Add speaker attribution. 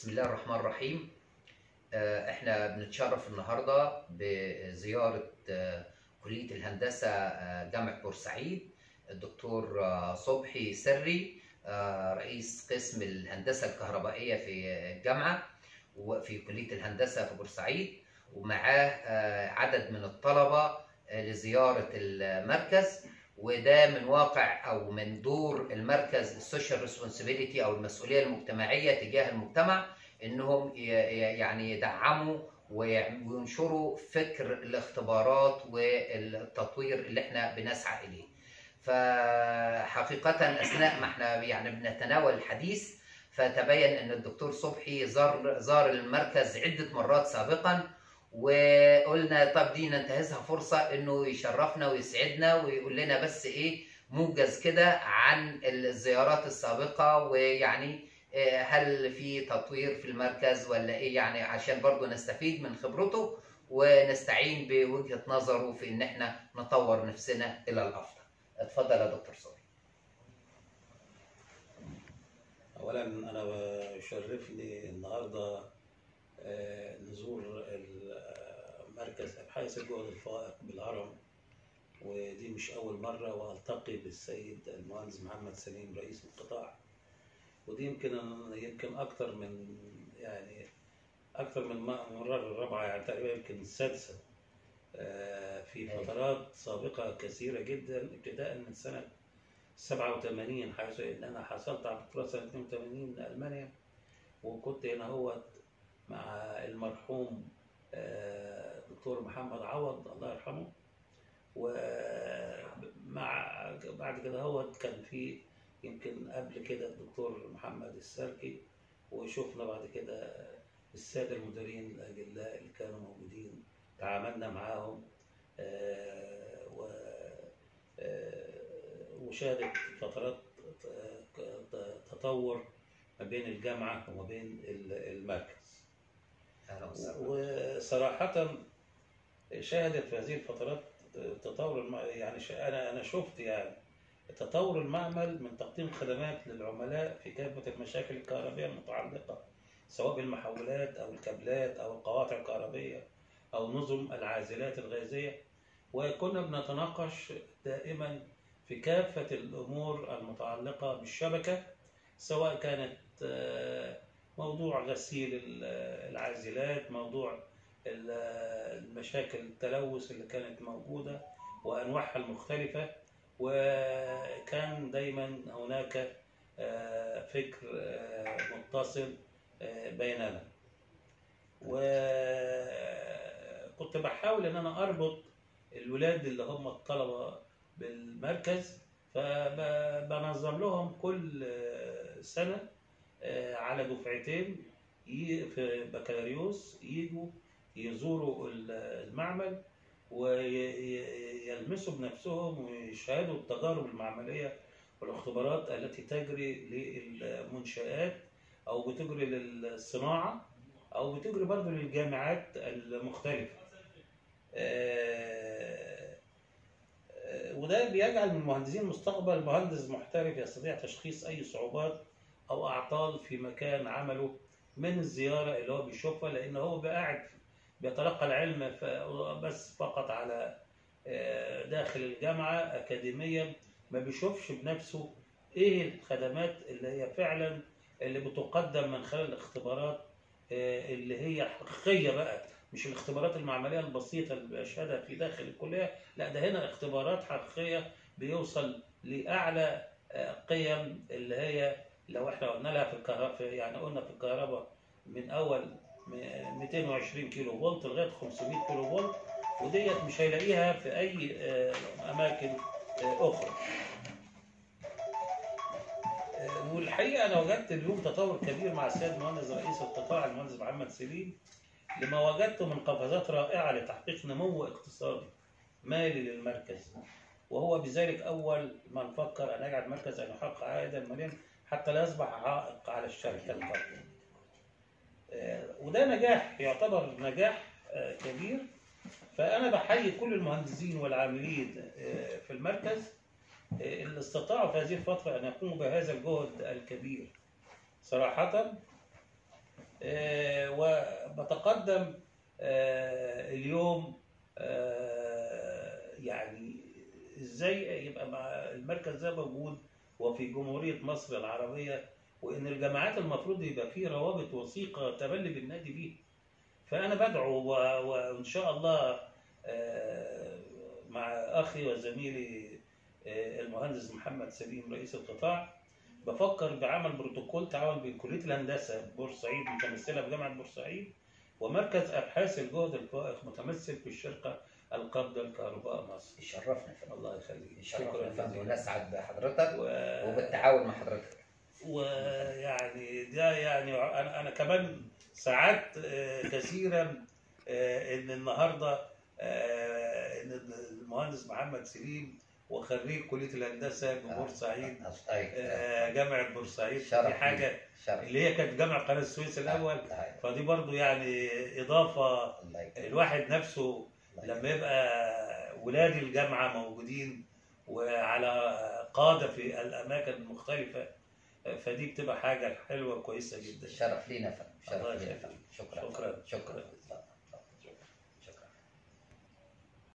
Speaker 1: بسم الله الرحمن الرحيم آه، احنا بنتشرف النهارده بزياره آه، كليه الهندسه آه، جامعه بورسعيد الدكتور آه، صبحي سري آه، رئيس قسم الهندسه الكهربائيه في الجامعه وفي كليه الهندسه في بورسعيد ومعاه آه، عدد من الطلبه آه، لزياره المركز وده من واقع او من دور المركز السوشيال ريسبونسبيلتي او المسؤوليه المجتمعيه تجاه المجتمع انهم ي- ي- يعني يدعموا ويع- وينشروا فكر الاختبارات والتطوير اللي احنا بنسعى اليه. فحقيقه اثناء ما احنا يعني بنتناول الحديث فتبين ان الدكتور صبحي زار زار المركز عده مرات سابقا وقلنا طب دي ننتهزها فرصه انه يشرفنا ويسعدنا ويقول لنا بس ايه موجز كده عن الزيارات السابقه ويعني آه، هل في تطوير في المركز ولا ايه يعني عشان برضو نستفيد من خبرته ونستعين بوجهه نظره في ان احنا نطور نفسنا الى الافضل. اتفضل يا دكتور صبحي.
Speaker 2: اولا انا بشرفني النهارده آه، نزور مركز ابحاث الجهد الفائق بالهرم ودي مش اول مره والتقي بالسيد المهندس محمد سليم رئيس القطاع ودي يمكن يمكن اكتر من يعني اكتر من م- المره الرابعه يعني تقريبا يمكن السادسه آه، في
Speaker 1: أيوة.
Speaker 2: فترات سابقه كثيره جدا ابتداء من سنه 87 حيث ان انا حصلت على الدكتوراه سنه 82 من المانيا وكنت هنا هو مع المرحوم آه، دكتور محمد عوض الله يرحمه ومع بعد كده هو كان في يمكن قبل كده الدكتور محمد السركي وشفنا بعد كده الساده المديرين الاجلاء اللي كانوا موجودين تعاملنا معاهم آه، و آه، وشهدت فترات آه، تطور ما بين الجامعه وما بين المركز
Speaker 1: اهلا وسهلا.
Speaker 2: وصراحة شهدت في هذه الفترات تطور الم... يعني ش... أنا أنا شفت يعني تطور المعمل من تقديم خدمات للعملاء في كافة المشاكل الكهربائية المتعلقة سواء بالمحولات أو الكابلات أو القواطع الكهربية أو نظم العازلات الغازية وكنا بنتناقش دائما في كافة الأمور المتعلقة بالشبكة سواء كانت آه، موضوع غسيل ال- العازلات موضوع ال- المشاكل التلوث اللي كانت موجودة وأنواعها المختلفة وكان دايما هناك آه، فكر آه، متصل آه، بيننا وكنت بحاول ان انا اربط الولاد اللي هم الطلبه بالمركز فبنظم لهم كل آه، سنه آه، على دفعتين ي- في بكالوريوس يجوا يزوروا ال- المعمل ويلمسوا بنفسهم ويشاهدوا التجارب المعملية والاختبارات التي تجري للمنشآت أو بتجري للصناعة أو بتجري برضه للجامعات المختلفة. آه، آه، وده بيجعل من المهندسين المستقبل مهندس محترف يستطيع تشخيص أي صعوبات او اعطال في مكان عمله من الزياره اللي هو بيشوفها لان هو بقى قاعد بيتلقى العلم ف- بس فقط على آه، داخل الجامعه اكاديميا ما بيشوفش بنفسه ايه الخدمات اللي هي فعلا اللي بتقدم من خلال الاختبارات آه، اللي هي حقيقيه بقى مش الاختبارات المعمليه البسيطه اللي بيشهدها في داخل الكليه لا ده هنا اختبارات حقيقيه بيوصل لاعلى آه، قيم اللي هي لو احنا قلنا لها في الكهرباء يعني قلنا في الكهرباء من اول م- 220 كيلو فولت لغايه 500 كيلو فولت وديت مش هيلاقيها في اي آه، اماكن آه، اخرى آه، والحقيقه انا وجدت اليوم تطور كبير مع السيد مهندس رئيس القطاع المهندس محمد سليم لما وجدته من قفزات رائعه لتحقيق نمو اقتصادي مالي للمركز وهو بذلك اول من فكر ان يجعل المركز ان يحقق عائدا ماليا حتى لا يصبح عائق على الشركه القابله. آه، وده نجاح يعتبر نجاح آه، كبير فانا بحيي كل المهندسين والعاملين آه، في المركز آه، اللي استطاعوا في هذه الفتره ان يقوموا بهذا الجهد الكبير. صراحه آه، وبتقدم آه، اليوم آه، يعني ازاي يبقى مع المركز ده موجود وفي جمهورية مصر العربية وان الجامعات المفروض يبقى فيه روابط وثيقة تبلي بالنادي بيه فانا بدعو و- وان شاء الله آه، مع اخي وزميلي آه، المهندس محمد سليم رئيس القطاع بفكر بعمل بروتوكول تعاون بين كليه الهندسه بورسعيد متمثله بجامعه بورسعيد ومركز ابحاث الجهد الفائق متمثل في الشركه القابضه لكهرباء مصر.
Speaker 1: يشرفنا يا فندم
Speaker 2: الله يخليك
Speaker 1: يشرفنا يا فندم
Speaker 2: جزيلا.
Speaker 1: ونسعد بحضرتك
Speaker 2: و...
Speaker 1: وبالتعاون مع حضرتك
Speaker 2: ويعني ده يعني انا انا كمان سعدت آه، كثيرا آه، ان النهارده آه، ان المهندس محمد سليم وخريج كليه الهندسه ببورسعيد
Speaker 1: طيب
Speaker 2: آه، جامعه بورسعيد
Speaker 1: شرف
Speaker 2: دي حاجه
Speaker 1: شرف
Speaker 2: اللي هي كانت جامعه قناه السويس الاول
Speaker 1: طيب.
Speaker 2: فدي برضو يعني اضافه
Speaker 1: الله يكرمك.
Speaker 2: الواحد نفسه
Speaker 1: الله
Speaker 2: لما يبقى ولاد الجامعه موجودين وعلى قاده في الاماكن المختلفه فدي بتبقى حاجه حلوه كويسه جدا
Speaker 1: شرف لينا يا فندم
Speaker 2: الله
Speaker 1: شرف لينا يا
Speaker 2: يخليك.
Speaker 1: فندم شكرا
Speaker 2: شكرا.
Speaker 1: شكرا